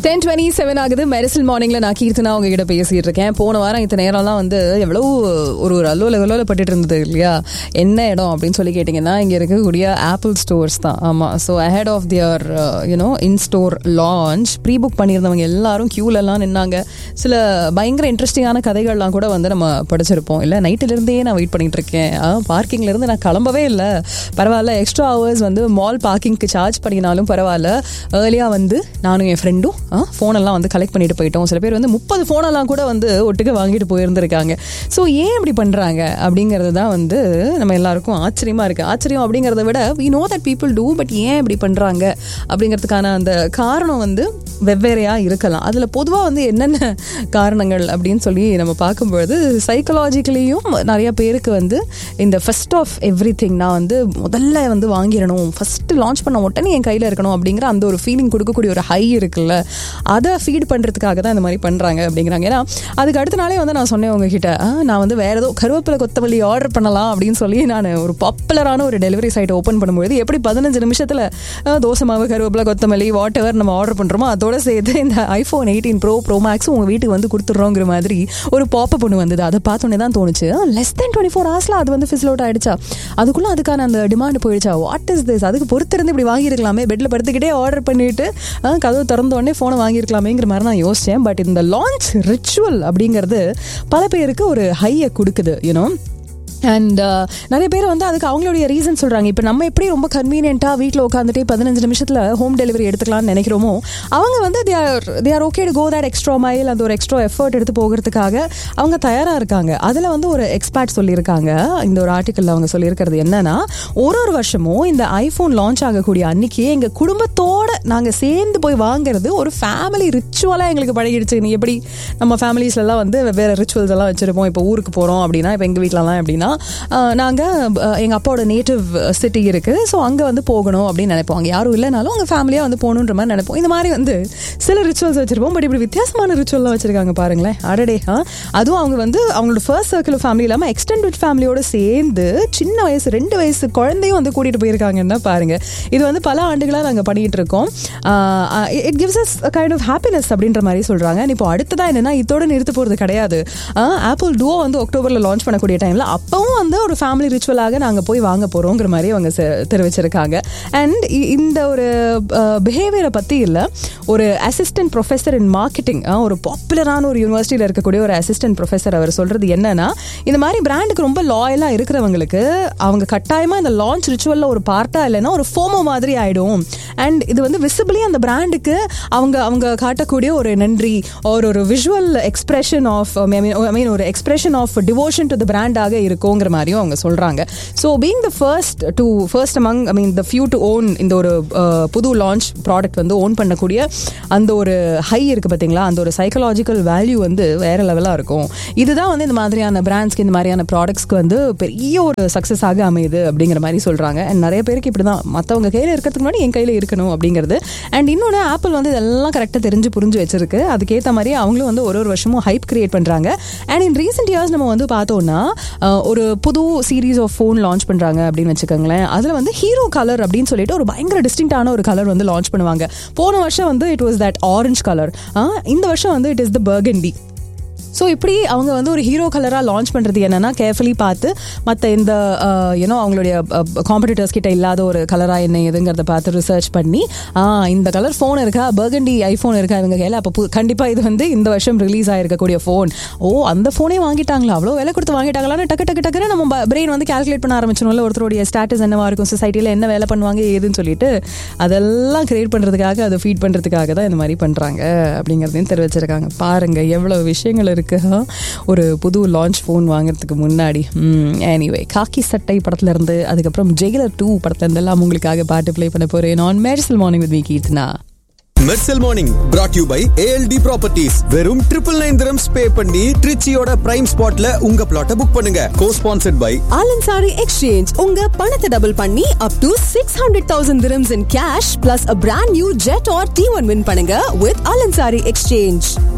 Ten twenty seven ஆகுது மெரிசல் மார்னிங்ல நான் கீர்த்தனா உங்ககிட்ட பேசிட்டு இருக்கேன் போன வாரம் இத்தனை நேரம்லாம் வந்து எவ்வளவு ஒரு ஒரு அல்லோல அல்லோல பட்டுட்டு இருந்தது இல்லையா என்ன இடம் அப்படின்னு சொல்லி கேட்டிங்கன்னா இங்கே இருக்கக்கூடிய ஆப்பிள் ஸ்டோர்ஸ் தான் ஆமாம் so ahead of their you know in store launch pre book பண்ணியிருந்தவங்க எல்லாரும் க்யூலெல்லாம் நின்னாங்க சில பயங்கர இன்ட்ரெஸ்டிங்கான கதைகள்லாம் கூட வந்து நம்ம படிச்சிருப்போம் இல்லை நைட்டிலிருந்தே நான் வெயிட் பண்ணிட்டு இருக்கேன் பார்க்கிங்ல இருந்து நான் கிளம்பவே இல்லை பரவாயில்ல எக்ஸ்ட்ரா ஹவர்ஸ் வந்து மால் பார்க்கிங்க்கு சார்ஜ் பண்ணினாலும் பரவாயில்ல ஏர்லியாக வந்து நானும் என் ஃப்ரெண்டும் ஃபோனெல்லாம் வந்து கலெக்ட் பண்ணிட்டு போயிட்டோம் சில பேர் வந்து முப்பது ஃபோனெல்லாம் கூட வந்து ஒட்டுக்க வாங்கிட்டு போயிருந்திருக்காங்க ஸோ ஏன் இப்படி பண்ணுறாங்க அப்படிங்கிறது தான் வந்து நம்ம எல்லாருக்கும் ஆச்சரியமா இருக்கு ஆச்சரியம் அப்படிங்கிறத விட we know that people do but ஏன் இப்படி பண்ணுறாங்க அப்படிங்கிறதுக்கான அந்த காரணம் வந்து வெவ்வேறையாக இருக்கலாம் அதில் பொதுவாக வந்து என்னென்ன காரணங்கள் அப்படின்னு சொல்லி நம்ம பார்க்கும்பொழுது சைக்கலாஜிக்கலியும் நிறைய பேருக்கு வந்து இந்த ஃபர்ஸ்ட் ஆஃப் எவ்ரி திங் நான் வந்து முதல்ல வந்து வாங்கிடணும் ஃபஸ்ட்டு லான்ச் பண்ண உடனே என் கையில் இருக்கணும் அப்படிங்கிற அந்த ஒரு ஃபீலிங் கொடுக்கக்கூடிய ஒரு ஹை இருக்குல்ல அதை ஃபீட் பண்ணுறதுக்காக தான் இந்த மாதிரி பண்ணுறாங்க அப்படிங்கிறாங்க ஏன்னா அதுக்கு அடுத்த நாளே வந்து நான் சொன்னேன் உங்ககிட்ட "ஆ, நான் வந்து வேற ஏதோ கருவேப்பிலை கொத்தமல்லி ஆர்டர் பண்ணலாம் அப்படின்னு சொல்லி நான் ஒரு பாப்புலரான ஒரு டெலிவரி சைட் ஓப்பன் பண்ணும்போது எப்படி பதினஞ்சு நிமிஷத்தில் தோசை மாவு கருவேப்பிலை கொத்தமல்லி வாட் எவர் நம்ம ஆர்டர் பண்ணுறோமோ அதோட சேர்த்து இந்த ஐஃபோன் எயிட்டீன் ப்ரோ ப்ரோ மேக்ஸும் உங்கள் வீட்டுக்கு வந்து கொடுத்துட்றோங்கிற மாதிரி ஒரு பாப்பப் ஒன்று வந்தது அதை பார்த்தோன்னே தான் தோணுச்சு லெஸ் தென் டுவெண்ட்டி ஃபோர் ஹவர்ஸில் அது வந்து ஃபிசில் அவுட் ஆயிடுச்சா அதுக்குள்ளே அதுக்கான அந்த டிமாண்ட் போயிடுச்சா வாட் இஸ் திஸ் அதுக்கு பொறுத்திருந்து இப்படி வாங்கியிருக்கலாமே பெட்டில் படுத்துக்கிட்டே ஆர்டர் பண்ணிட்டு ஆ, கதவு திறந்த உடனே ஃபோனை வாங்கியிருக்கலாமேங்கிற மாதிரி நான் யோசித்தேன் பட் இந்த லான்ச் ரிச்சுவல் அப்படிங்கிறது பல பேருக்கு ஒரு ஹையை கொடுக்குது யூனோ அண்ட் நிறைய பேர் வந்து அதுக்கு அவங்களுடைய ரீசன் சொல்கிறாங்க இப்போ நம்ம எப்படி ரொம்ப கன்வீனியண்ட்டாக வீட்டில் உட்காந்துட்டு பதினஞ்சு நிமிஷத்தில் ஹோம் டெலிவரி எடுத்துக்கலாம்னு நினைக்கிறோமோ அவங்க வந்து they are they are okay to go that extra mile அந்த ஒரு எக்ஸ்ட்ரா எஃபர்ட் எடுத்து போகிறதுக்காக அவங்க தயாராக இருக்காங்க அதில் வந்து ஒரு எக்ஸ்பர்ட் சொல்லியிருக்காங்க இந்த ஒரு ஆர்டிக்கலில் அவங்க சொல்லியிருக்கிறது என்னன்னா ஒரு ஒரு வருஷமும் இந்த ஐஃபோன் லான்ச் ஆகக்கூடிய அன்னைக்கு எங்கள் குடும்பத்தோட நாங்கள் சேர்ந்து போய் வாங்குறது ஒரு ஃபேமிலி ரிச்சுவலாக எங்களுக்கு பழகிடுச்சு நீ எப்படி நம்ம ஃபேமிலிஸ்லாம் வந்து வெவ்வேறு ரிச்சுவல்ஸ் எல்லாம் வச்சுருப்போம் இப்போ ஊருக்கு போகிறோம் அப்படின்னா இப்போ எங்கள் வீட்டிலலாம் எப்படின்னா நாங்கள் எங்கள் அப்பாவோட நேட்டிவ் சிட்டி இருக்குது ஸோ அங்கே வந்து போகணும் அப்படின்னு நினைப்போம் அங்கே யாரும் இல்லைனாலும் அங்கே ஃபேமிலியாக வந்து போகணுன்ற மாதிரி நினைப்போம் இந்த மாதிரி வந்து சில ரிச்சுவல்ஸ் வச்சுருப்போம் பட் இப்படி வித்தியாசமான ரிச்சுவல்லாம் வச்சுருக்காங்க பாருங்களேன் அடடே ஆ அதுவும் அவங்க வந்து அவங்களோட ஃபர்ஸ்ட் சர்க்கிள் ஃபேமிலி இல்லாமல் எக்ஸ்டெண்டட் ஃபேமிலியோட சேர்ந்து சின்ன வயசு ரெண்டு வயசு குழந்தையும் வந்து கூட்டிகிட்டு போயிருக்காங்கன்னா பாருங்க இது வந்து பல ஆண்டுகளாக நாங்கள் பண்ணிகிட்டு இருக்கோம் it gives us kind of happiness அப்படின்ற மாதிரி சொல்கிறாங்க இப்போ அடுத்ததாக என்னன்னா இதோட நிறுத்த போகிறது கிடையாது ஆப்பிள் டூவோ வந்து அக்டோபரில் லான்ச் பண்ணக்கூடிய டைமில் அப்பவும் வந்து ஒரு ஃபேமிலி ரிச்சுவலாக நாங்கள் போய் வாங்க போகிறோங்கிற மாதிரி அவங்க செ- தெரிவிச்சிருக்காங்க அண்ட் இந்த ஒரு பிஹேவியரை பற்றி இல்லை ஒரு அசிஸ்டன்ட் ப்ரொஃபஸர் இன் மார்க்கெட்டிங் ஒரு பாப்புலரான ஒரு யூனிவர்சிட்டியில் இருக்கக்கூடிய ஒரு அசிஸ்டன்ட் ப்ரொஃபஸர் அவர் சொல்கிறது என்னன்னா இந்த மாதிரி பிராண்டுக்கு ரொம்ப லாயலாக இருக்கிறவங்களுக்கு அவங்க கட்டாயமாக இந்த லான்ச் ரிச்சுவலில் ஒரு பார்ட்டாக இல்லைன்னா ஒரு ஃபோமோ மாதிரி ஆகிடும் அண்ட் இது வந்து விசிபிளி அந்த பிராண்டுக்கு அவங்க அவங்க காட்டக்கூடிய ஒரு நன்றி ஒரு ஒரு visual expression of I mean ஒரு expression of devotion to the பிராண்டாக இருக்குங்கிற மாதிரியும் அவங்க சொல்கிறாங்க so being the first to first among I mean the few to own இந்த ஒரு அஹ், புது லான்ச் ப்ராடக்ட் வந்து ஓன் பண்ணக்கூடிய அந்த ஒரு ஹை இருக்குது பார்த்தீங்களா அந்த ஒரு சைக்கலாஜிக்கல் வேல்யூ வந்து வேற லெவலாக இருக்கும் இதுதான் வந்து இந்த மாதிரியான பிராண்ட்ஸ்க்கு இந்த மாதிரியான ப்ராடக்ட்ஸ்க்கு வந்து பெரிய ஒரு சக்ஸஸ் ஆக அமையுது அப்படிங்கிற மாதிரி சொல்கிறாங்க அண்ட் நிறைய பேருக்கு இப்படி தான் மற்றவங்க கையில் இருக்கிறதுக்கு முன்னாடி என் கையில் இருக்கணும் அப்படிங்கிறது அண்ட் இன்னொன்று ஆப்பிள் வந்து இதெல்லாம் கரெக்டாக தெரிஞ்சு புரிஞ்சு வச்சிருக்கு அதுக்கேற்ற மாதிரி அவங்களும் வந்து ஒரு ஒரு வருஷமும் ஹைப் கிரியேட் பண்ணுறாங்க அண்ட் இன் ரீசெண்ட் இயர்ஸ் நம்ம வந்து பார்த்தோம்னா அஹ், ஒரு புது சீரீஸ் ஆஃப் ஃபோன் லான்ச் பண்ணுறாங்க அப்படின்னு வச்சுக்கோங்களேன் அதில் வந்து ஹீரோ கலர் அப்படின்னு சொல்லிட்டு ஒரு பயங்கர டிஸ்டிங்டான ஒரு கலர் வந்து லான்ச் பண்ணுவாங்க போன வருஷம் வந்து it was that orange colour இந்த வருஷம் வந்து it is the burgundy so இப்படி அவங்க வந்து ஒரு ஹீரோ கலராக லான்ச் பண்ணுறது என்னன்னா கேர்ஃபுல்லி பார்த்து மற்ற இந்த யூனோ அவங்களுடைய காம்படிட்டர்ஸ் கிட்ட இல்லாத ஒரு கலராக என்ன எதுங்கிறத பார்த்து ரிசர்ச் பண்ணி ஆ இந்த கலர் ஃபோன் இருக்கா பர்கண்டி ஐஃபோன் இருக்கா இவங்க கையில் அப்போ கண்டிப்பாக இது வந்து இந்த வருஷம் ரிலீஸ் ஆயிருக்கக்கூடிய ஃபோன் ஓ அந்த ஃபோனே வாங்கிட்டாங்களா அவ்வளோ விலை கொடுத்து வாங்கிட்டாங்களான்னு டக்கு டக்கு டக்குன்னு நம்ம பிரெயின் வந்து கால்குலேட் பண்ண ஆரம்பிச்சிடும்ல ஒருத்தருடைய ஸ்டேட்டஸ் என்னவா இருக்கும் சொசைட்டியில் என்ன வேலை பண்ணுவாங்க ஏதுன்னு சொல்லிட்டு அதெல்லாம் கிரியேட் பண்ணுறதுக்காக அதை ஃபீட் பண்ணுறதுக்காக தான் இந்த மாதிரி பண்ணுறாங்க அப்படிங்கிறதையும் தெரிவிச்சிருக்காங்க பாருங்க எவ்வளோ விஷயங்கள் இருக்கு huh? ஒரு புது லான்ச் ஃபோன் வாங்குறதுக்கு முன்னாடி எனிவே காக்கி சட்டை படத்துல இருந்து அதுக்கப்புறம் ஜெயிலர் டூ படத்துல இருந்து எல்லாம் உங்களுக்காக பாட்டு ப்ளே பண்ண போறேன் நான் Mersal morning with me Keerthana Mersal morning brought you by ALT properties வெறும் ட்ரிபிள் நைன் திரம்ஸ் பே பண்ணி ட்ரிச்சியோட பிரைம் ஸ்பாட்ல உங்க பிளாட்டை புக் பண்ணுங்க co sponsored by Al Ansari exchange உங்க பணத்தை டபுள் பண்ணி up to six hundred thousand dirhams in cash plus a brand new Jetour T one win பண்ணுங்க வித் ஆலன்சாரி எக்ஸ்சேஞ்ச்